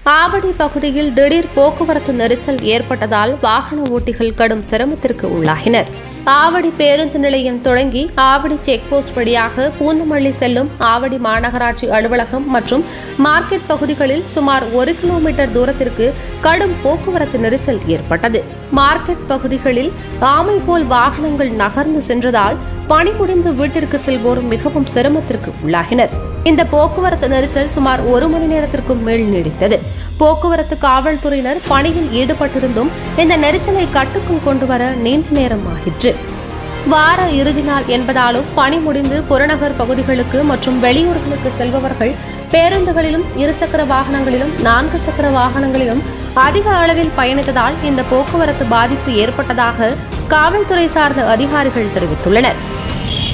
ஆவடி பகுதியில் திடீர் போக்குவரத்து நெரிசல் ஏற்பட்டதால் வாகன ஓட்டிகள் கடும் சிரமத்திற்கு உள்ளாகினர் ஆவடி பேருந்து நிலையம் தொடங்கி ஆவடி செக் போஸ்ட் வழியாக பூந்தமல்லி செல்லும் ஆவடி மாநகராட்சி அலுவலகம் மற்றும் மார்க்கெட் பகுதிகளில் சுமார் ஒரு கிலோமீட்டர் தூரத்திற்கு கடும் போக்குவரத்து நெரிசல் ஏற்பட்டது மார்க்கெட் பகுதிகளில் ஆமை போல் வாகனங்கள் நகர்ந்து சென்றதால் பணி முடிந்து வீட்டிற்கு செல்வோர் மிகவும் சிரமத்திற்கு உள்ளாகினர் இந்த போக்குவரத்து நெரிசல் சுமார் ஒரு மணி நேரத்திற்கும் மேல் நீடித்தது போக்குவரத்து காவல்துறையினர் பணியில் ஈடுபட்டிருந்தும் இந்த நெரிசலை கட்டுக்குள் கொண்டு வர நீண்ட நேரம் ஆகிற்று வார இறுதி நாள் என்பதாலும் பணி முடிந்து புறநகர் பகுதிகளுக்கு மற்றும் வெளியூர்களுக்கு செல்பவர்கள் பேருந்துகளிலும் இருசக்கர வாகனங்களிலும் நான்கு சக்கர வாகனங்களிலும் அதிக அளவில் பயணித்ததால் இந்த போக்குவரத்து பாதிப்பு ஏற்பட்டதாக காவல்துறை சார்ந்த அதிகாரிகள் தெரிவித்துள்ளனர்